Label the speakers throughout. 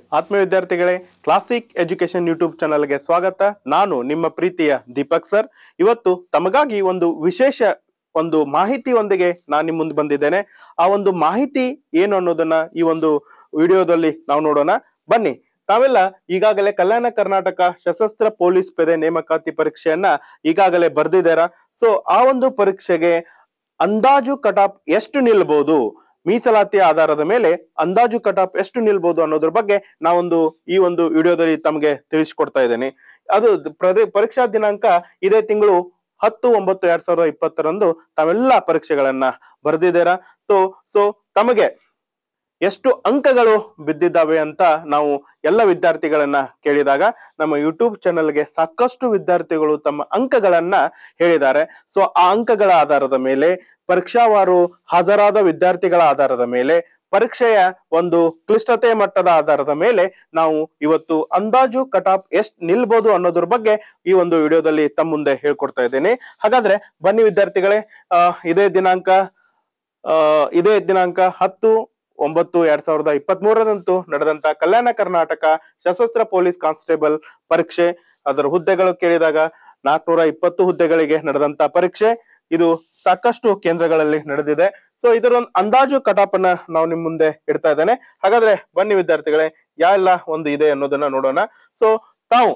Speaker 1: ಆತ್ಮೀಯ ವಿದ್ಯಾರ್ಥಿಗಳೇ classic education YouTube ಚಾನಲ್ಗೆ ಸ್ವಾಗತ ನಾನು ನಿಮ್ಮ ಪ್ರೀತಿಯ ದೀಪಕ್ ಸರ್ ಇವತ್ತು ತಮಗಾಗಿ ಒಂದು ವಿಶೇಷ ಒಂದು ಮಾಹಿತಿಯೊಂದಿಗೆ ನಾನು ನಿಮ್ಮ ಮುಂದೆ ಬಂದಿದ್ದೇನೆ ಆ ಒಂದು ಮಾಹಿತಿ ಏನು ಅನ್ನೋದನ್ನ ಈ ಒಂದು ವಿಡಿಯೋದಲ್ಲಿ ನಾವು ನೋಡೋಣ ಬನ್ನಿ ತಾವೆಲ್ಲ ಈಗಾಗಲೇ ಕಲ್ಯಾಣ ಕರ್ನಾಟಕ ಸಶಸ್ತ್ರ ಪೊಲೀಸ್ ಪೇದೆ ನೇಮಕಾತಿ ಪರೀಕ್ಷೆಯನ್ನ ಈಗಾಗಲೇ ಬರ್ದಿದ್ದೀರಾ ಸೊ ಆ ಒಂದು ಪರೀಕ್ಷೆಗೆ ಅಂದಾಜು ಕಟಾಪ್ ಎಷ್ಟು ನಿಲ್ಬಹುದು ಮೀಸಲಾತಿಯ ಆಧಾರದ ಮೇಲೆ ಅಂದಾಜು ಕಟಾಪ್ ಎಷ್ಟು ನಿಲ್ಬಹುದು ಅನ್ನೋದ್ರ ಬಗ್ಗೆ ನಾವೊಂದು ಈ ಒಂದು ವಿಡಿಯೋದಲ್ಲಿ ತಮಗೆ ತಿಳಿಸ್ಕೊಡ್ತಾ ಇದ್ದೇನೆ ಅದು ಪ್ರದೇ- ಪರೀಕ್ಷಾ ದಿನಾಂಕ ಇದೇ ತಿಂಗಳು ಹತ್ತು ಒಂಬತ್ತು ಎರಡ್ ಸಾವಿರದ ಇಪ್ಪತ್ತರಂದು ತಾವೆಲ್ಲ ಪರೀಕ್ಷೆಗಳನ್ನ ಬರೆದಿದ್ದೀರಾ ಸೊ ಸೊ ತಮಗೆ ಎಷ್ಟು ಅಂಕಗಳು ಬಿದ್ದಿದ್ದಾವೆ ಅಂತ ನಾವು ಎಲ್ಲ ವಿದ್ಯಾರ್ಥಿಗಳನ್ನ ಕೇಳಿದಾಗ ನಮ್ಮ ಯೂಟ್ಯೂಬ್ ಚಾನೆಲ್ಗೆ ಸಾಕಷ್ಟು ವಿದ್ಯಾರ್ಥಿಗಳು ತಮ್ಮ ಅಂಕಗಳನ್ನ ಹೇಳಿದ್ದಾರೆ ಸೊ ಆ ಅಂಕಗಳ ಆಧಾರದ ಮೇಲೆ ಪರೀಕ್ಷಾವಾರು ಹಾಜರಾದ ವಿದ್ಯಾರ್ಥಿಗಳ ಆಧಾರದ ಮೇಲೆ ಪರೀಕ್ಷೆಯ ಒಂದು ಕ್ಲಿಷ್ಟತೆ ಮಟ್ಟದ ಆಧಾರದ ಮೇಲೆ ನಾವು ಇವತ್ತು ಅಂದಾಜು ಕಟಾಪ್ ಎಷ್ಟ್ ನಿಲ್ಬಹುದು ಅನ್ನೋದ್ರ ಬಗ್ಗೆ ಈ ಒಂದು ವಿಡಿಯೋದಲ್ಲಿ ತಮ್ಮ ಮುಂದೆ ಹೇಳ್ಕೊಡ್ತಾ ಇದ್ದೇನೆ ಹಾಗಾದ್ರೆ ಬನ್ನಿ ವಿದ್ಯಾರ್ಥಿಗಳೇ ಆ ಇದೇ ದಿನಾಂಕ ಆ ಇದೇ ದಿನಾಂಕ ಹತ್ತು ಒಂಬತ್ತು ಎರಡ್ ಸಾವಿರದ ಇಪ್ಪತ್ತ್ ಮೂರರಂದು ನಡೆದಂತ ಕಲ್ಯಾಣ ಕರ್ನಾಟಕ ಸಶಸ್ತ್ರ ಪೊಲೀಸ್ ಕಾನ್ಸ್ಟೇಬಲ್ ಪರೀಕ್ಷೆ ಅದರ ಹುದ್ದೆಗಳು ಕೇಳಿದಾಗ ನಾಲ್ಕನೂರ ಇಪ್ಪತ್ತು ಹುದ್ದೆಗಳಿಗೆ ನಡೆದಂತ ಪರೀಕ್ಷೆ ಇದು ಸಾಕಷ್ಟು ಕೇಂದ್ರಗಳಲ್ಲಿ ನಡೆದಿದೆ ಸೊ ಇದರ ಒಂದು ಅಂದಾಜು ಕಟಾಪನ್ನ ನಾವು ನಿಮ್ ಮುಂದೆ ಇಡ್ತಾ ಇದ್ದೇನೆ ಹಾಗಾದ್ರೆ ಬನ್ನಿ ವಿದ್ಯಾರ್ಥಿಗಳೇ ಯಾವೆಲ್ಲ ಒಂದು ಇದೆ ಅನ್ನೋದನ್ನ ನೋಡೋಣ ಸೊ ತಾವು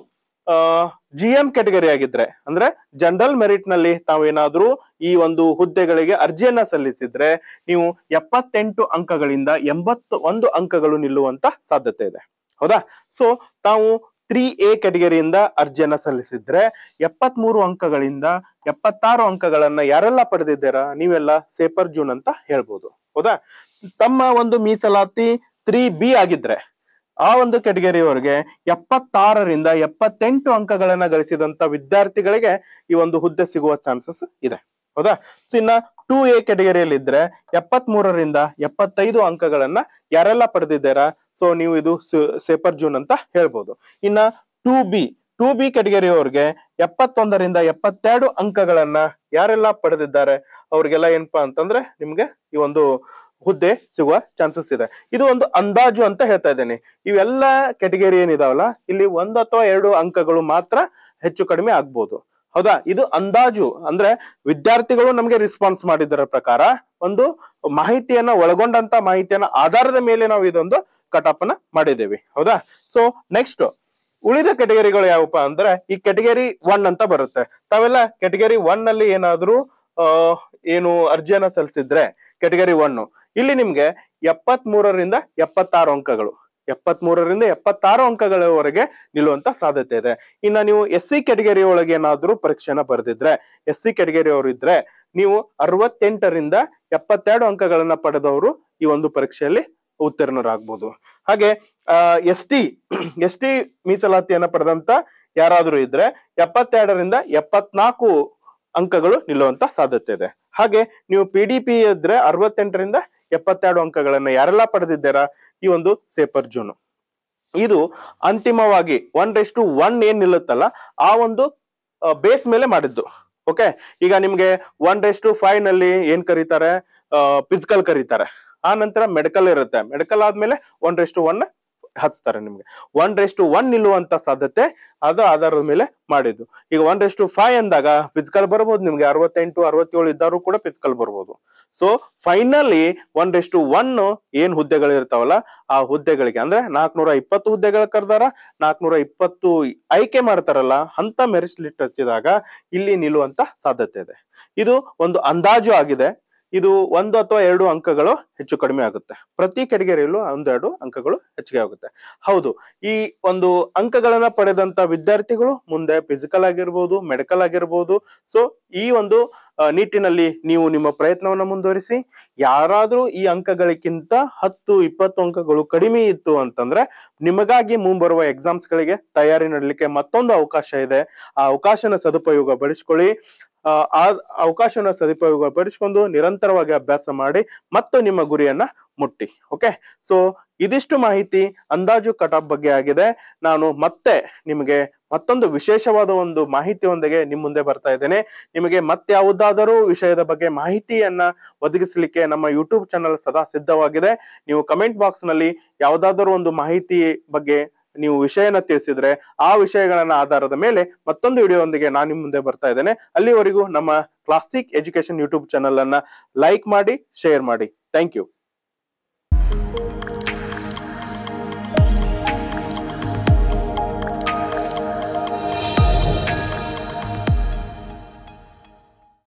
Speaker 1: ಜಿ ಎಂ ಕ್ಯಾಟಗರಿ ಆಗಿದ್ರೆ ಅಂದ್ರೆ ಜನರಲ್ ಮೆರಿಟ್ ನಲ್ಲಿ ತಾವೇನಾದ್ರೂ ಈ ಒಂದು ಹುದ್ದೆಗಳಿಗೆ ಅರ್ಜಿಯನ್ನ ಸಲ್ಲಿಸಿದ್ರೆ ನೀವು ಎಪ್ಪತ್ತೆಂಟು ಅಂಕಗಳಿಂದ ಎಂಬತ್ತು ಒಂದು ಅಂಕಗಳು ನಿಲ್ಲುವಂತ ಸಾಧ್ಯತೆ ಇದೆ ಹೌದಾ ಸೊ ತಾವು ತ್ರೀ ಎ ಕ್ಯಾಟಗರಿಯಿಂದ ಅರ್ಜಿಯನ್ನ ಸಲ್ಲಿಸಿದ್ರೆ ಎಪ್ಪತ್ ಮೂರು ಅಂಕಗಳಿಂದ ಎಪ್ಪತ್ತಾರು ಅಂಕಗಳನ್ನ ಯಾರೆಲ್ಲ ಪಡೆದಿದ್ದೀರಾ ನೀವೆಲ್ಲ ಸೇಪರ್ ಜೂನ್ ಅಂತ ಹೇಳ್ಬೋದು ಹೌದಾ ತಮ್ಮ ಒಂದು ಮೀಸಲಾತಿ ತ್ರೀ ಬಿ ಆಗಿದ್ರೆ ಆ ಒಂದು ಕೆಟಗರಿಯವರಿಗೆ ಎಪ್ಪತ್ತಾರರಿಂದ ಎಪ್ಪತ್ತೆಂಟು ಅಂಕಗಳನ್ನ ಗಳಿಸಿದಂತ ವಿದ್ಯಾರ್ಥಿಗಳಿಗೆ ಈ ಒಂದು ಹುದ್ದೆ ಸಿಗುವ ಚಾನ್ಸಸ್ ಇದೆ ಹೌದಾ ಸೊ ಇನ್ನ ಟೂ ಎ ಕೆಟಗರಿಯಲ್ಲಿ ಇದ್ರೆ ಎಪ್ಪತ್ ಮೂರರಿಂದ ಎಪ್ಪತ್ತೈದು ಅಂಕಗಳನ್ನ ಯಾರೆಲ್ಲ ಪಡೆದಿದ್ದೀರಾ ಸೊ ನೀವು ಇದು ಸೇಪರ್ ಜೂನ್ ಅಂತ ಹೇಳ್ಬೋದು ಇನ್ನ ಟೂ ಬಿ ಟೂ ಬಿ ಕೆಟಗರಿಯವರಿಗೆ ಎಪ್ಪತ್ತೊಂದರಿಂದ ಎಪ್ಪತ್ತೆರಡು ಅಂಕಗಳನ್ನ ಯಾರೆಲ್ಲ ಪಡೆದಿದ್ದಾರೆ ಅವ್ರಿಗೆಲ್ಲ ಏನಪ್ಪಾ ಅಂತಂದ್ರೆ ನಿಮ್ಗೆ ಈ ಒಂದು ಹುದ್ದೆ ಸಿಗುವ ಚಾನ್ಸಸ್ ಇದೆ ಇದು ಒಂದು ಅಂದಾಜು ಅಂತ ಹೇಳ್ತಾ ಇದ್ದೇನೆ ಇವೆಲ್ಲ ಕೆಟಗರಿ ಏನಿದಾವಲ್ಲ ಇಲ್ಲಿ ಒಂದು ಅಥವಾ ಎರಡು ಅಂಕಗಳು ಮಾತ್ರ ಹೆಚ್ಚು ಕಡಿಮೆ ಆಗ್ಬೋದು ಹೌದಾ ಇದು ಅಂದಾಜು ಅಂದ್ರೆ ವಿದ್ಯಾರ್ಥಿಗಳು ನಮಗೆ ರೆಸ್ಪಾನ್ಸ್ ಮಾಡಿದರ ಪ್ರಕಾರ ಒಂದು ಮಾಹಿತಿಯನ್ನ ಒಳಗೊಂಡಂತ ಮಾಹಿತಿಯನ್ನ ಆಧಾರದ ಮೇಲೆ ನಾವು ಇದೊಂದು ಕಟಾಪನ್ನ ಮಾಡಿದ್ದೇವೆ ಹೌದಾ ಸೊ ನೆಕ್ಸ್ಟ್ ಉಳಿದ ಕೆಟಗರಿಗಳು ಯಾವಪ್ಪ ಅಂದ್ರೆ ಈ ಕೆಟಗರಿ ಒನ್ ಅಂತ ಬರುತ್ತೆ ತಾವೆಲ್ಲ ಕೆಟಗರಿ ಒನ್ ನಲ್ಲಿ ಏನಾದ್ರೂ ಆ ಏನು ಅರ್ಜಿಯನ್ನ ಸಲ್ಲಿಸಿದ್ರೆ ಕೆಟಗರಿ ಒನ್ ಇಲ್ಲಿ ನಿಮ್ಗೆ ಎಪ್ಪತ್ ಮೂರರಿಂದ ಎಪ್ಪತ್ತಾರು ಅಂಕಗಳು ಎಪ್ಪತ್ ಮೂರರಿಂದ ಎಪ್ಪತ್ತಾರು ಅಂಕಗಳವರೆಗೆ ನಿಲ್ಲುವಂತ ಸಾಧ್ಯತೆ ಇದೆ ಇನ್ನ ನೀವು ಎಸ್ ಸಿ ಕೆಟಗರಿ ಒಳಗೆ ಏನಾದ್ರೂ ಪರೀಕ್ಷೆನ ಬರೆದಿದ್ರೆ ಎಸ್ ಸಿ ಕೆಟಗರಿ ಅವರು ಇದ್ರೆ ನೀವು ಅರವತ್ತೆಂಟರಿಂದ ಎಪ್ಪತ್ತೆರಡು ಅಂಕಗಳನ್ನ ಪಡೆದವರು ಈ ಒಂದು ಪರೀಕ್ಷೆಯಲ್ಲಿ ಉತ್ತೀರ್ಣರಾಗ್ಬೋದು ಹಾಗೆ ಎಸ್ ಟಿ ಎಸ್ ಟಿ ಮೀಸಲಾತಿಯನ್ನ ಪಡೆದಂತ ಯಾರಾದ್ರೂ ಇದ್ರೆ ಎಪ್ಪತ್ತೆರಡರಿಂದ ಎಪ್ಪತ್ನಾಲ್ಕು ಅಂಕಗಳು ನಿಲ್ಲುವಂತ ಸಾಧ್ಯತೆ ಇದೆ ಹಾಗೆ ನೀವು ಪಿ ಡಿ ಪಿ ಇದ್ರೆ ಅರವತ್ತೆಂಟರಿಂದ ಎಪ್ಪತ್ತೆರಡು ಅಂಕಗಳನ್ನ ಯಾರೆಲ್ಲ ಪಡೆದಿದ್ದೀರಾ ಈ ಒಂದು ಸೇಪರ್ ಜೂನ್ ಇದು ಅಂತಿಮವಾಗಿ ಒನ್ ರೆಸ್ ಟು ಒನ್ ಏನ್ ನಿಲ್ಲುತ್ತಲ್ಲ ಆ ಒಂದು ಬೇಸ್ ಮೇಲೆ ಮಾಡಿದ್ದು ಓಕೆ ಈಗ ನಿಮ್ಗೆ ಒನ್ ರೆಸ್ ಟು ಫೈವ್ ನಲ್ಲಿ ಏನ್ ಕರೀತಾರೆ ಫಿಸಿಕಲ್ ಕರೀತಾರೆ ಆ ನಂತರ ಮೆಡಿಕಲ್ ಇರುತ್ತೆ ಮೆಡಿಕಲ್ ಆದ್ಮೇಲೆ ಒನ್ ರೆಸ್ ಟು ಒನ್ ಹಚ್ತಾರೆ ನಿಮ್ಗೆ ಒನ್ ರೆಸ್ ಟು ಒನ್ ನಿಲ್ಲುವಂತ ಸಾಧ್ಯತೆ ಅದು ಆಧಾರದ ಮೇಲೆ ಮಾಡಿದ್ದು ಈಗ ಒನ್ ರೆಸ್ ಟು ಫೈವ್ ಅಂದಾಗ ಫಿಸಿಕಲ್ ಬರ್ಬೋದು ನಿಮ್ಗೆ ಅರವತ್ತೆಂಟು ಅರವತ್ತೇಳು ಇದ್ದಾರು ಕೂಡ ಫಿಸಿಕಲ್ ಬರ್ಬೋದು so finally one is to one ಏನ್ ಹುದ್ದೆಗಳು ಇರ್ತಾವಲ್ಲ ಆ ಹುದ್ದೆಗಳಿಗೆ ಅಂದ್ರೆ ನಾಲ್ಕನೂರ ಇಪ್ಪತ್ತು ಹುದ್ದೆಗಳು ಕರೆದಾರ ನಾಲ್ಕನೂರ ಇಪ್ಪತ್ತು ಆಯ್ಕೆ ಮಾಡ್ತಾರಲ್ಲ ಅಂತ ಮೆರಿಟ್ ಲಿಸ್ಟ್ ಹಚ್ಚಿದಾಗ ಇಲ್ಲಿ ನಿಲ್ಲುವಂತ ಸಾಧ್ಯತೆ ಇದೆ ಇದು ಒಂದು ಅಂದಾಜು ಆಗಿದೆ ಇದು ಒಂದು ಅಥವಾ ಎರಡು ಅಂಕಗಳು ಹೆಚ್ಚು ಕಡಿಮೆ ಆಗುತ್ತೆ ಪ್ರತಿ ಕೆಟಗರಿಯಲ್ಲೂ ಒಂದೆರಡು ಅಂಕಗಳು ಹೆಚ್ಚಿಗೆ ಆಗುತ್ತೆ ಹೌದು ಈ ಒಂದು ಅಂಕಗಳನ್ನ ಪಡೆದಂತ ವಿದ್ಯಾರ್ಥಿಗಳು ಮುಂದೆ ಫಿಸಿಕಲ್ ಆಗಿರ್ಬೋದು ಮೆಡಿಕಲ್ ಆಗಿರ್ಬೋದು ಸೊ ಈ ಒಂದು ಆ, ನಿಟ್ಟಿನಲ್ಲಿ ನೀವು ನಿಮ್ಮ ಪ್ರಯತ್ನವನ್ನ ಮುಂದುವರಿಸಿ ಯಾರಾದ್ರೂ ಈ ಅಂಕಗಳಿಗಿಂತ ಹತ್ತು ಇಪ್ಪತ್ತು ಅಂಕಗಳು ಕಡಿಮೆ ಇತ್ತು ಅಂತಂದ್ರೆ ನಿಮಗಾಗಿ ಮುಂಬರುವ ಎಕ್ಸಾಮ್ಸ್ ಗಳಿಗೆ ತಯಾರಿ ನಡಲಿಕ್ಕೆ ಮತ್ತೊಂದು ಅವಕಾಶ ಇದೆ ಆ ಅವಕಾಶನ ಸದುಪಯೋಗ ಪಡಿಸ್ಕೊಳ್ಳಿ ಆ ಆ ಅವಕಾಶನ ಸದುಪಯೋಗ ಪಡಿಸ್ಕೊಂಡು ನಿರಂತರವಾಗಿ ಅಭ್ಯಾಸ ಮಾಡಿ ಮತ್ತು ನಿಮ್ಮ ಗುರಿಯನ್ನ ಮುಟ್ಟಿ ಓಕೆ ಸೊ ಇದಿಷ್ಟು ಮಾಹಿತಿ ಅಂದಾಜು ಕಟಾಪ್ ಬಗ್ಗೆ ಆಗಿದೆ ನಾನು ಮತ್ತೆ ನಿಮಗೆ ಮತ್ತೊಂದು ವಿಶೇಷವಾದ ಒಂದು ಮಾಹಿತಿಯೊಂದಿಗೆ ನಿಮ್ ಮುಂದೆ ಬರ್ತಾ ಇದ್ದೇನೆ ನಿಮಗೆ ಮತ್ಯಾವುದಾದರೂ ವಿಷಯದ ಬಗ್ಗೆ ಮಾಹಿತಿಯನ್ನ ಒದಗಿಸಲಿಕ್ಕೆ ನಮ್ಮ ಯೂಟ್ಯೂಬ್ ಚಾನಲ್ ಸದಾ ಸಿದ್ಧವಾಗಿದೆ ನೀವು ಕಮೆಂಟ್ ಬಾಕ್ಸ್ ನಲ್ಲಿ ಯಾವುದಾದರೂ ಒಂದು ಮಾಹಿತಿ ಬಗ್ಗೆ ನೀವು ವಿಷಯನ ತಿಳಿಸಿದ್ರೆ ಆ ವಿಷಯಗಳನ್ನ ಆಧಾರದ ಮೇಲೆ ಮತ್ತೊಂದು ವಿಡಿಯೋದೊಂದಿಗೆ ನಾನು ನಿಮ್ಮ ಮುಂದೆ ಬರ್ತಾ ಇದ್ದೇನೆ ಅಲ್ಲಿವರೆಗೂ ನಮ್ಮ ಕ್ಲಾಸಿಕ್ ಎಜುಕೇಶನ್ ಯೂಟ್ಯೂಬ್ ಚಾನಲ್ ಅನ್ನ ಲೈಕ್ ಮಾಡಿ ಶೇರ್ ಮಾಡಿ ಥ್ಯಾಂಕ್ ಯು